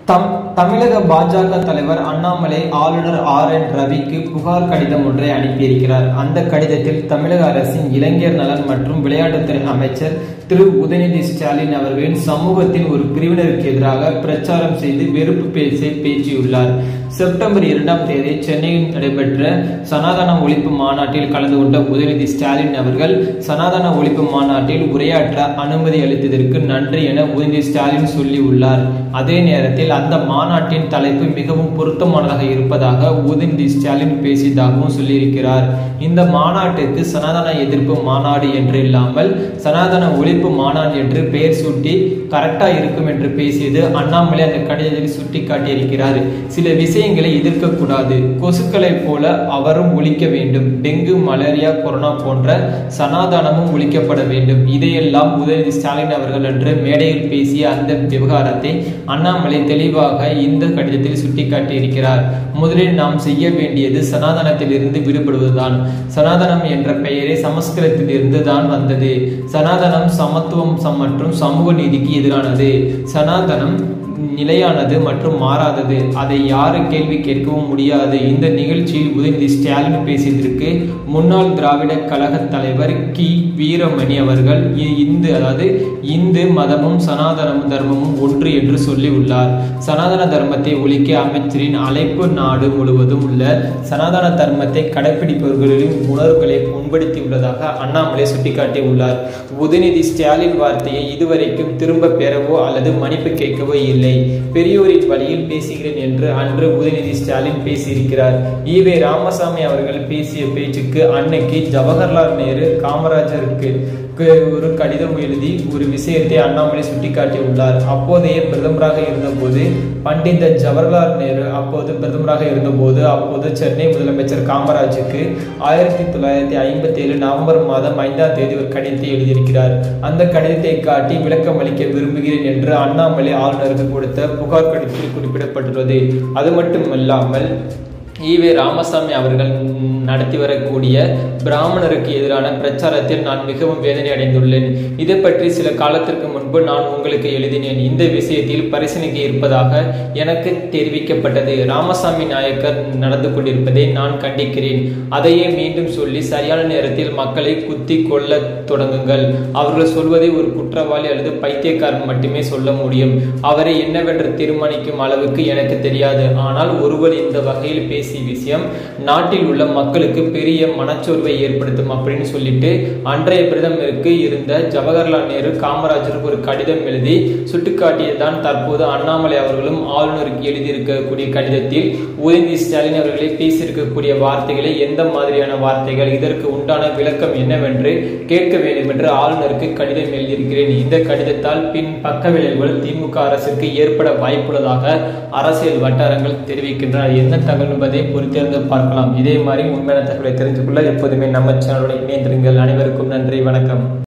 தம் தமிழக பாஜக தலைவர் அண்ணாமலை ஆளுநர் ஆர் என் ரவிக்கு புகார் கடிதம் ஒன்றை அனுப்பியிருக்கிறார் அந்த கடிதத்தில் தமிழக அரசின் இளைஞர் நலன் மற்றும் விளையாட்டுத்துறை அமைச்சர் திரு உதயநிதி ஸ்டாலின் அவர்களின் சமூகத்தின் ஒரு பிரிவினருக்கு எதிராக பிரச்சாரம் செய்து வெறுப்பு பேச்சை பேசியுள்ளார் செப்டம்பர் இரண்டாம் தேதி சென்னையில் நடைபெற்ற சனாதன ஒழிப்பு மாநாட்டில் கலந்து கொண்ட உதயநிதி ஸ்டாலின் அவர்கள் சனாதன ஒழிப்பு மாநாட்டில் உரையாற்ற அனுமதி அளித்ததற்கு நன்றி என உதயநிதி ஸ்டாலின் சொல்லியுள்ளார் அதே நேரத்தில் அந்த மாநாட்டின் தலைப்பு மிகவும் பொருத்தமானதாக இருப்பதாக உதயநிதி ஸ்டாலின் பேசியதாகவும் சொல்லியிருக்கிறார் இந்த மாநாட்டுக்கு சனாதன எதிர்ப்பு மாநாடு என்று இல்லாமல் சனாதன ஒழிப்பு மாநாடு என்று பெயர் சூட்டி கரெக்டா இருக்கும் என்று பேசியது அண்ணாமலை அந்த கடிதத்தில் சுட்டி காட்டியிருக்கிறார் சில விஷயங்களை எதிர்க்கக்கூடாது கொசுக்களை போல அவரும் ஒழிக்க வேண்டும் டெங்கு மலேரியா கொரோனா போன்ற சனாதனமும் ஒழிக்கப்பட வேண்டும் இதையெல்லாம் உதயநிதி ஸ்டாலின் அவர்கள் என்று மேடையில் பேசிய அந்த விவகாரத்தை அண்ணாமலை தெளிவாக இந்த கடிதத்தில் சுட்டிக்காட்டியிருக்கிறார் முதலில் நாம் செய்ய வேண்டியது சனாதனத்திலிருந்து விடுபடுவதுதான் சனாதனம் என்ற பெயரே சமஸ்கிருதத்தில் இருந்து தான் வந்தது சனாதனம் சமத்துவம் மற்றும் சமூக நீதிக்கு எதிரானது சனாதனம் நிலையானது மற்றும் மாறாதது அதை யாரும் கேள்வி கேட்கவும் முடியாது இந்த நிகழ்ச்சியில் உதயநிதி ஸ்டாலின் பேசியதற்கு முன்னாள் திராவிட கழக தலைவர் கி வீரமணி அவர்கள் இந்து அதாவது இந்து மதமும் சனாதன தர்மமும் ஒன்று என்று சொல்லி உள்ளார் சனாதன தர்மத்தை ஒழிக்க அமைச்சரின் அழைப்பு நாடு முழுவதும் உள்ள சனாதன தர்மத்தை கடைபிடிப்பவர்களின் உணர்வுகளை புண்படுத்தியுள்ளதாக அண்ணாமலை சுட்டிக்காட்டி உள்ளார் உதயநிதி ஸ்டாலின் வார்த்தையை இதுவரைக்கும் திரும்ப பெறவோ அல்லது மன்னிப்பு கேட்கவோ இல்லை பெரியோரின் வழியில் பேசுகிறேன் என்று அன்று உதயநிதி ஸ்டாலின் பேசியிருக்கிறார் ஈவே ராமசாமி அவர்கள் பேசிய பேச்சுக்கு அன்னைக்கு ஜவஹர்லால் நேரு காமராஜருக்கு ஒரு கடிதம் எழுதி ஒரு விஷயத்தை அண்ணாமலை சுட்டிக்காட்டியுள்ளார் அப்போதைய பிரதமராக இருந்தபோது பண்டித ஜவஹர்லால் நேரு அப்போது பிரதமராக இருந்தபோது அப்போது சென்னை முதலமைச்சர் காமராஜுக்கு ஆயிரத்தி தொள்ளாயிரத்தி ஐம்பத்தி ஏழு நவம்பர் மாதம் ஐந்தாம் தேதி ஒரு கடிதத்தை எழுதியிருக்கிறார் அந்த கடிதத்தை காட்டி விளக்கம் அளிக்க விரும்புகிறேன் என்று அண்ணாமலை ஆளுநருக்கு கொடுத்த புகார் கடிதத்தில் குறிப்பிடப்பட்டுள்ளது அது மட்டுமல்லாமல் ஈவே ராமசாமி அவர்கள் நடத்தி வரக்கூடிய பிராமணருக்கு எதிரான பிரச்சாரத்தில் நான் மிகவும் வேதனை அடைந்துள்ளேன் இதை பற்றி சில காலத்திற்கு முன்பு நான் உங்களுக்கு எழுதினேன் இந்த விஷயத்தில் பரிசீலனை இருப்பதாக எனக்கு தெரிவிக்கப்பட்டது ராமசாமி நாயக்கர் நடந்து கொண்டிருப்பதை நான் கண்டிக்கிறேன் அதையே மீண்டும் சொல்லி சரியான நேரத்தில் மக்களை குத்தி கொள்ள தொடங்குங்கள் அவர்கள் சொல்வதை ஒரு குற்றவாளி அல்லது பைத்தியக்காரன் மட்டுமே சொல்ல முடியும் அவரை என்னவென்று தீர்மானிக்கும் அளவுக்கு எனக்கு தெரியாது ஆனால் ஒருவர் இந்த வகையில் பேசி பேசிய விஷயம் நாட்டில் உள்ள மக்களுக்கு பெரிய மனச்சோர்வை ஏற்படுத்தும் அப்படின்னு சொல்லிட்டு அன்றைய பிரதமருக்கு இருந்த ஜவஹர்லால் நேரு காமராஜருக்கு ஒரு கடிதம் எழுதி சுட்டிக்காட்டியதுதான் தற்போது அண்ணாமலை அவர்களும் ஆளுநருக்கு எழுதியிருக்கக்கூடிய கடிதத்தில் உதயநிதி ஸ்டாலின் அவர்களை பேசியிருக்கக்கூடிய வார்த்தைகளை எந்த மாதிரியான வார்த்தைகள் இதற்கு உண்டான விளக்கம் என்னவென்று கேட்க வேண்டும் என்று ஆளுநருக்கு கடிதம் எழுதியிருக்கிறேன் இந்த கடிதத்தால் பின் பக்க விளைவுகள் திமுக அரசுக்கு ஏற்பட வாய்ப்புள்ளதாக அரசியல் வட்டாரங்கள் தெரிவிக்கின்றன என்ன தகவல் என்பதை பொறுத்திருந்து பார்க்கலாம் இதே மாதிரி உண்மையான தகவலை தெரிஞ்சு கொள்ள எப்போதுமே நம்ம சேனலுடன் இணைந்திருங்கள் அனைவருக்கும் நன்றி வணக்கம்